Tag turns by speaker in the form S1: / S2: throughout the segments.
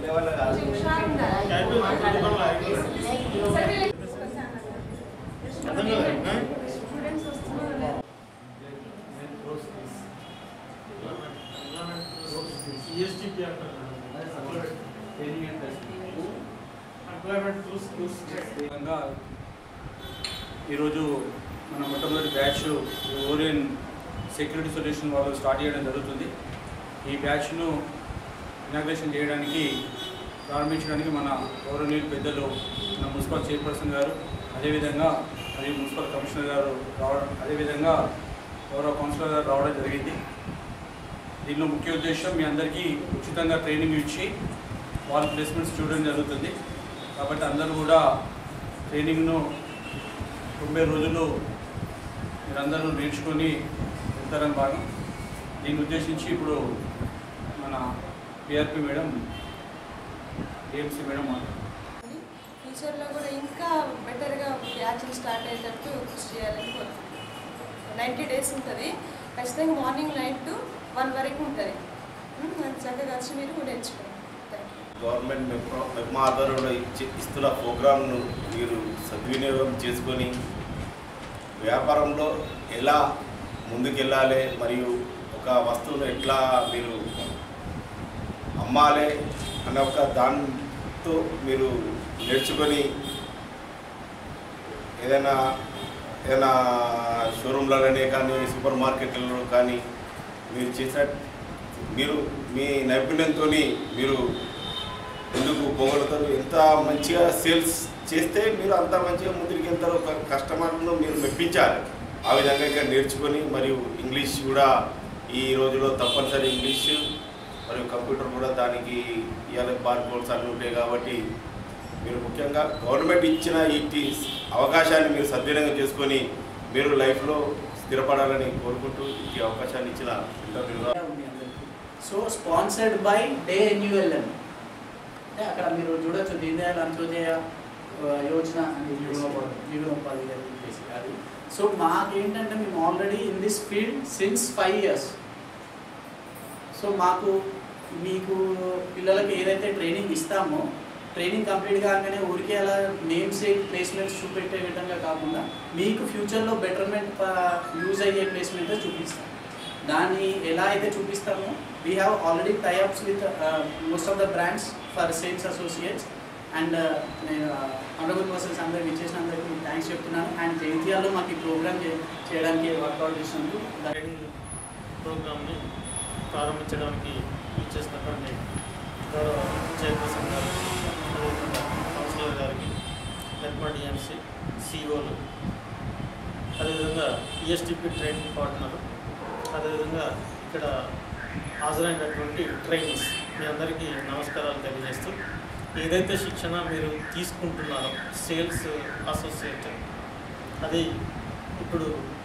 S1: వల్ల కాదు
S2: సిఎస్టిపి అంటారు ఎంప్లాయ్మెంట్ త్రూ స్కిల్స్
S3: విధంగా ఈరోజు మన మొట్టమొదటి బ్యాచ్ ఓరియన్ సెక్యూరిటీ సొల్యూషన్ వాళ్ళు స్టార్ట్ చేయడం జరుగుతుంది ఈ బ్యాచ్ను ఇనాగ్రేషన్ చేయడానికి ప్రారంభించడానికి మన గౌరవనీయులు పెద్దలు మన మున్సిపల్ చైర్పర్సన్ గారు అదేవిధంగా మరియు మున్సిపల్ కమిషనర్ గారు రావడం అదేవిధంగా గౌరవ కౌన్సిలర్ గారు రావడం జరిగింది దీనిలో ముఖ్య ఉద్దేశం మీ అందరికీ ఉచితంగా ట్రైనింగ్ ఇచ్చి వాళ్ళ ప్లేస్మెంట్స్ చూడడం జరుగుతుంది కాబట్టి అందరూ కూడా ట్రైనింగ్ను తొంభై రోజులు మీరందరూ నేర్చుకొని వెళ్తారని భాగం దీన్ని ఉద్దేశించి ఇప్పుడు మన పిఆర్పి మేడం ఏఎంసీ మేడం మాట్లాడుతున్నారు.
S4: ఫ్యూచర్లో కూడా ఇంకా బెటర్గా బ్యాచ్లు స్టార్ట్ అయ్యేటట్టు కృషి చేయాలని కోరుతున్నాను నైంటీ డేస్ ఉంటుంది ఖచ్చితంగా మార్నింగ్ నైట్ టు వన్ వరకు ఉంటుంది ఉమ్, అది చక్కగా వచ్చి మీరు నేర్చుకోండి థ్యాంక్ యూ
S1: గవర్నమెంట్ మెప్రో మెప్మా ఆధ్వర్యంలో ఇచ్చి ఇస్తున్న ప్రోగ్రామ్ను మీరు సద్వినియోగం చేసుకొని వ్యాపారంలో ఎలా ముందుకెళ్ళాలి మరియు ఒక వస్తువును ఎట్లా మీరు అమ్మాలి అన్న ఒక దాంతో మీరు నేర్చుకొని ఏదైనా ఏదైనా షోరూమ్లలోనే కానీ సూపర్ మార్కెట్లలో కానీ మీరు చేసిన మీరు మీ నైపుణ్యంతో మీరు ముందుకు పోగలుగుతారు ఎంత మంచిగా సేల్స్ చేస్తే మీరు అంత మంచిగా ముందుకు వెళ్తారు ఒక కస్టమర్ను మీరు మెప్పించాలి ఆ విధంగా ఇక్కడ నేర్చుకొని మరియు ఇంగ్లీష్ కూడా ఈ రోజులో తప్పనిసరి ఇంగ్లీష్ మరియు కంప్యూటర్ కూడా దానికి ఇవాళ బార్ కోర్స్ అన్నీ ఉంటాయి కాబట్టి మీరు ముఖ్యంగా గవర్నమెంట్ ఇచ్చిన ఈ టీ- అవకాశాన్ని మీరు సద్వినియోగం చేసుకొని మీరు లైఫ్లో స్థిరపడాలని కోరుకుంటూ ఈ అవకాశాన్ని ఇచ్చిన ఇంటర్వ్యూగా
S5: ఉంది అందరికీ so sponsored by DAY NULM అంటే అక్కడ మీరు చూడొచ్చు దీన్ దయాళ్ అంత్యోదయ ఆ, యోజన అని జీవనోపాధి అని చెప్పేసి అది సో మాకేంటంటే మేము already in this field since five years so మాకు మీకు పిల్లలకి ఏదైతే ట్రైనింగ్ ఇస్తామో ట్రైనింగ్ కంప్లీట్ కాగానే ఊరికే అలా నేమ్స్ ప్లేస్మెంట్స్ చూపెట్టే విధంగా కాకుండా మీకు ఫ్యూచర్లో బెటర్మెంట్ యూజ్ అయ్యే ప్లేస్మెంట్ చూపిస్తాం దాన్ని ఎలా అయితే చూపిస్తామో we have already tie ups with most of the brands for sales associates and నేను అనరబుల్ పర్సన్స్ అందరికి ఇచ్చేసిన అందరికీ మీకు థ్యాంక్స్ చెప్తున్నాను అండ్ జైత్యాల్లో మాకు ఈ ప్రోగ్రామ్ చేయడానికి వర్కౌట్ చేసినందుకు దా-
S2: ట్రైనింగ్ ప్రోగ్రామ్ని ప్రారంభించడానికి ఇచ్చేసినటువంటి గౌరవ చైర్పర్సన్ గారు అదేవిధంగా కౌన్సిలర్ గారికి నెట్మా డిఎంసి సిఇఓలు అదేవిధంగా ఈఎస్టిపి ట్రైనింగ్ పార్ట్నర్ అదేవిధంగా ఇక్కడ హాజరైనటువంటి ట్రైనీస్ మీ అందరికీ నమస్కారాలు తెలియజేస్తూ ఏదైతే శిక్షణ మీరు తీసుకుంటున్నారో సేల్స్ అసోసియేట్ అది ఇప్పుడు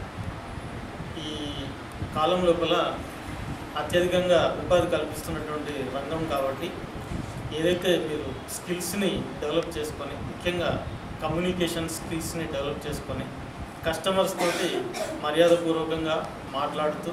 S2: ఈ కాలం లోపల అత్యధికంగా ఉపాధి కల్పిస్తున్నటువంటి రంగం కాబట్టి ఏదైతే మీరు స్కిల్స్ని డెవలప్ చేసుకొని ముఖ్యంగా కమ్యూనికేషన్ స్కిల్స్ని డెవలప్ చేసుకొని కస్టమర్స్ తోటి మర్యాదపూర్వకంగా మాట్లాడుతూ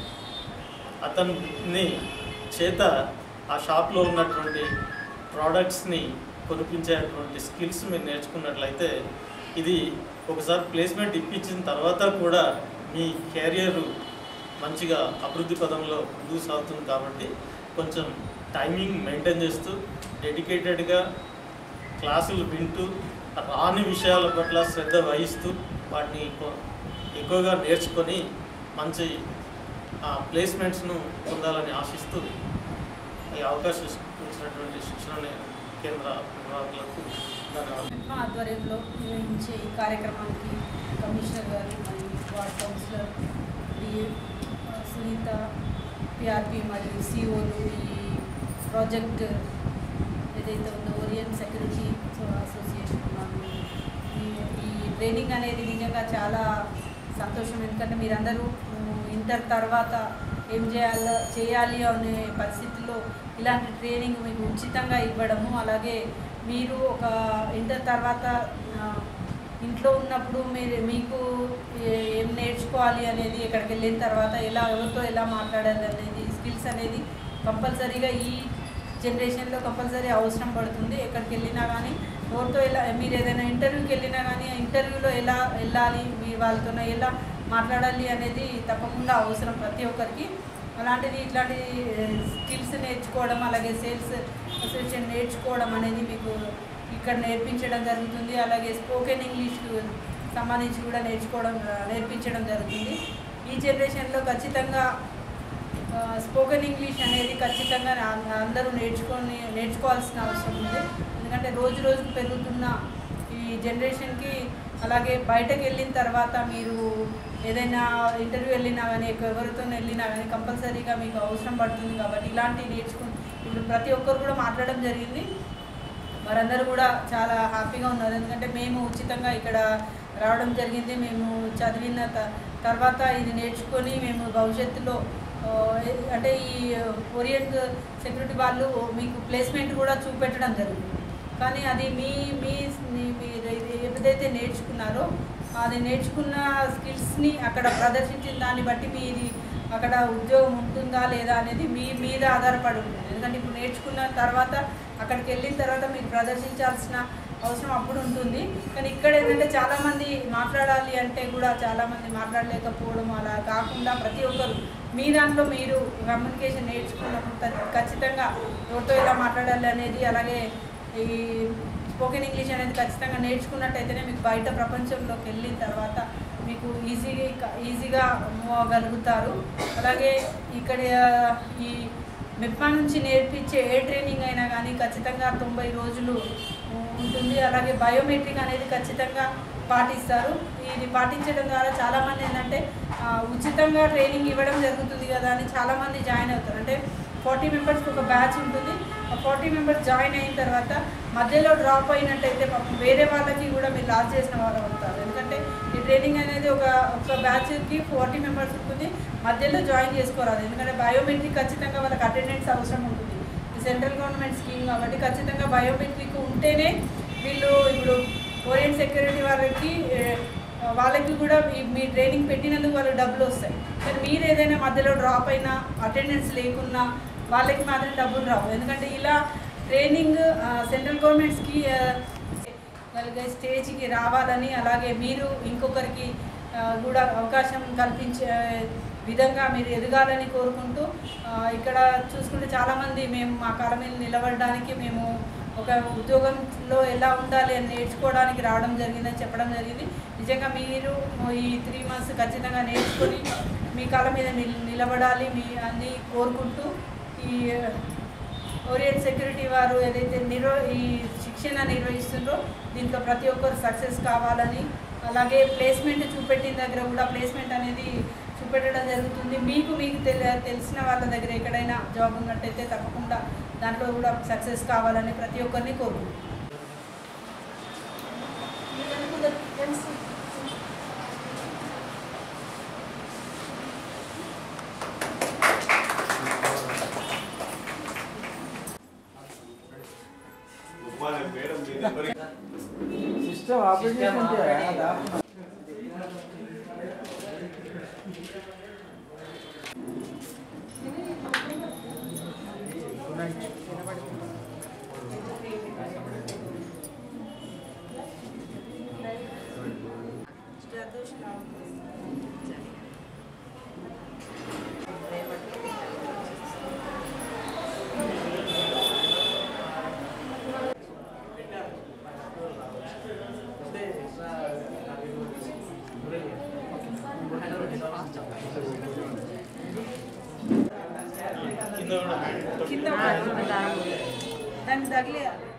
S2: అతన్ని చేత ఆ షాప్లో ఉన్నటువంటి ప్రోడక్ట్స్ని కొనిపించేటువంటి స్కిల్స్ మీరు నేర్చుకున్నట్లయితే ఇది ఒకసారి ప్లేస్మెంట్ ఇప్పించిన తర్వాత కూడా మీ కెరియర్ మంచిగా అభివృద్ధి పదంలో ముందుకు సాగుతుంది కాబట్టి కొంచెం టైమింగ్ మెయింటైన్ చేస్తూ డెడికేటెడ్గా క్లాసులు వింటూ రాని విషయాల పట్ల శ్రద్ధ వహిస్తూ వాటిని కొ- ఎక్కువగా నేర్చుకొని మంచి ప్లేస్మెంట్స్ను పొందాలని ఆశిస్తూ ఈ అవకాశం ఇచ్చినటువంటి శిక్షణ కేంద్ర నిర్వాహకులకు ధన్యవాదాలు
S6: మా ఆధ్వర్యంలో నిర్వహించే ఈ కార్యక్రమానికి కమిషనర్ గారు మరియు ward councillor DA Sunitha PRP మరియు సిఓలు ఈ ప్రాజెక్ట్ ఏదైతే ఉందో ఓరియన్ సెక్యూరిటీ అసోసియేషన్ వాళ్ళు ఈ ఈ ట్రైనింగ్ అనేది నిజంగా చాలా సంతోషం ఎందుకంటే మీరందరూ ఉమ్, ఇంటర్ తర్వాత ఏం చేయాలో చేయాలి అనే పరిస్థితుల్లో ఇలాంటి ట్రైనింగ్ మీకు ఉచితంగా ఇవ్వడము అలాగే మీరు ఒక ఇంటర్ తర్వాత ఆ, ఇంట్లో ఉన్నప్పుడు మీరు మీకు ఏ- ఏం నేర్చుకోవాలి అనేది ఇక్కడికి వెళ్ళిన తర్వాత ఎలా ఎవరితో ఎలా మాట్లాడాలి అనేది స్కిల్స్ అనేది కంపల్సరీగా ఈ జనరేషన్లో కంపల్సరీ అవసరం పడుతుంది ఎక్కడికి వెళ్ళినా కానీ ఎవరితో ఎలా మీరు ఏదైనా ఇంటర్వ్యూకి వెళ్ళినా కానీ ఆ ఇంటర్వ్యూలో ఎలా వెళ్ళాలి మీ వాళ్ళతో ఎలా మాట్లాడాలి అనేది తప్పకుండా అవసరం ప్రతి ఒక్కరికి అలాంటిది ఇట్లాంటి స్కిల్స్ నేర్చుకోవడం అలాగే సేల్స్ అసోసియేషన్ నేర్చుకోవడం అనేది మీకు ఇక్కడ నేర్పించడం జరుగుతుంది అలాగే స్పోకెన్ ఇంగ్లీష్ సంబంధించి కూడా నేర్చుకోవడం నేర్పించడం జరుగుతుంది ఈ జనరేషన్లో ఖచ్చితంగా స్పోకెన్ ఇంగ్లీష్ అనేది ఖచ్చితంగా ఆ- అందరూ నేర్చుకొని నేర్చుకోవాల్సిన అవసరం ఉంది ఎందుకంటే రోజు రోజుకు పెరుగుతున్న ఈ జనరేషన్కి అలాగే బయటకు వెళ్ళిన తర్వాత మీరు ఏదైనా ఇంటర్వ్యూ వెళ్ళినా కానీ ఎవరితో వెళ్ళినా కానీ కంపల్సరీగా మీకు అవసరం పడుతుంది కాబట్టి ఇలాంటివి నేర్చుకుని ఇప్పుడు ప్రతి ఒక్కరు కూడా మాట్లాడడం జరిగింది వారందరూ కూడా చాలా హ్యాపీగా ఉన్నారు ఎందుకంటే మేము ఉచితంగా ఇక్కడ రావడం జరిగింది మేము చదివిన త- తర్వాత ఇది నేర్చుకొని మేము భవిష్యత్తులో ఆ, ఏ- అంటే ఈ ఓరియంట్ సెక్యూరిటీ వాళ్ళు మీకు ప్లేస్మెంట్ కూడా చూపెట్టడం జరుగుతుంది కానీ అది మీ మీ మీ- మీరు ఇది ఏదైతే నేర్చుకున్నారో అది నేర్చుకున్న స్కిల్స్ని అక్కడ ప్రదర్శించిన దాన్ని బట్టి మీది అక్కడ ఉద్యోగం ఉంటుందా లేదా అనేది మీ మీద ఆధారపడి ఉంటుంది ఎందుకంటే ఇప్పుడు నేర్చుకున్న తర్వాత అక్కడికి వెళ్ళిన తర్వాత మీరు ప్రదర్శించాల్సిన అవసరం అప్పుడు ఉంటుంది కానీ ఇక్కడ ఏంటంటే చాలామంది మాట్లాడాలి అంటే కూడా చాలామంది మాట్లాడలేకపోవడం అలా కాకుండా ప్రతి ఒక్కరు మీ దాంట్లో మీరు కమ్యూనికేషన్ నేర్చుకున్నప్పుడు త- ఖచ్చితంగా ఎవరితో ఎలా మాట్లాడాలి అనేది అలాగే ఈ స్పోకెన్ ఇంగ్లీష్ అనేది ఖచ్చితంగా నేర్చుకున్నట్టయితేనే మీకు బయట ప్రపంచంలోకి వెళ్ళిన తర్వాత మీకు ఈజీగా ఈజీగా మూవ్ అవ్వగలుగుతారు అలాగే ఇక్కడ ఈ మెప్మా నుంచి నేర్పించే ఏ ట్రైనింగ్ అయినా కానీ ఖచ్చితంగా తొంభై రోజులు ఉంటుంది అలాగే బయోమెట్రిక్ అనేది ఖచ్చితంగా పాటిస్తారు ఇది పాటించడం ద్వారా చాలామంది ఏంటంటే ఆ, ఉచితంగా ట్రైనింగ్ ఇవ్వడం జరుగుతుంది కదా అని చాలామంది జాయిన్ అవుతారు అంటే ఫార్టీ మెంబర్స్కి ఒక బ్యాచ్ ఉంటుంది ఆ ఫార్టీ మెంబర్స్ జాయిన్ అయిన తర్వాత మధ్యలో డ్రాప్ అయినట్టయితే పాపం వేరే వాళ్ళకి కూడా మీరు లాస్ చేసిన వాళ్ళు అవుతారు ఎందుకంటే ఈ ట్రైనింగ్ అనేది ఒక ఒక బ్యాచ్కి ఫార్టీ మెంబర్స్ ఉంటుంది మధ్యలో జాయిన్ చేసుకోరాదు ఎందుకంటే బయోమెట్రిక్ ఖచ్చితంగా వాళ్ళకి అటెండెన్స్ అవసరం ఉంటుంది ఇది సెంట్రల్ గవర్నమెంట్ స్కీమ్ కాబట్టి ఖచ్చితంగా బయోమెట్రిక్ ఉంటేనే వీళ్ళు ఇప్పుడు ఓరియంట్ సెక్యూరిటీ వాళ్ళకి ఏ, వాళ్ళకి కూడా ఈ- మీ ట్రైనింగ్ పెట్టినందుకు వాళ్ళు డబ్బులు వస్తాయి కానీ మీరు ఏదైనా మధ్యలో డ్రాప్ అయినా అటెండెన్స్ లేకున్నా వాళ్ళకి మాత్రం డబ్బులు రావు ఎందుకంటే ఇలా ట్రైనింగ్ సెంట్రల్ గవర్నమెంట్స్కి వాళ్ళకి స్టేజ్కి రావాలని అలాగే మీరు ఇంకొకరికి ఆ, కూడా అవకాశం కల్పించే విధంగా మీరు ఎదగాలని కోరుకుంటూ ఆ, ఇక్కడ చూసుకుంటే చాలామంది మేము మా కాలం మీద నిలబడడానికి మేము ఒక ఉద్యోగంలో ఎలా ఉండాలి అని నేర్చుకోవడానికి రావడం జరిగిందని చెప్పడం జరిగింది నిజంగా మీరు ఈ త్రీ మంత్స్ ఖచ్చితంగా నేర్చుకొని మీ కాలం మీద నిల్- నిలబడాలి మీ అన్ని కోరుకుంటూ ఈ ఓరియంట్ సెక్యూరిటీ వారు ఏదైతే నిర్వ ఈ శిక్షణ నిర్వహిస్తుందో దీంట్లో ప్రతి ఒక్కరు సక్సెస్ కావాలని అలాగే ప్లేస్మెంట్ చూపెట్టిన దగ్గర కూడా ప్లేస్మెంట్ అనేది చూపెట్టడం జరుగుతుంది మీకు మీకు తెలి తెలిసిన వాళ్ళ దగ్గర ఎక్కడైనా జాబ్ ఉన్నట్టయితే తప్పకుండా దాంట్లో కూడా సక్సెస్ కావాలని ప్రతి ఒక్కరిని కోరుకుంటున్నాను
S1: ఉప్మానే మేడం మీ నెంబర్కి
S5: సిస్టమ్ ఆపరేషన్
S2: కింద కూడా
S6: కింద దాన్ని తగిలే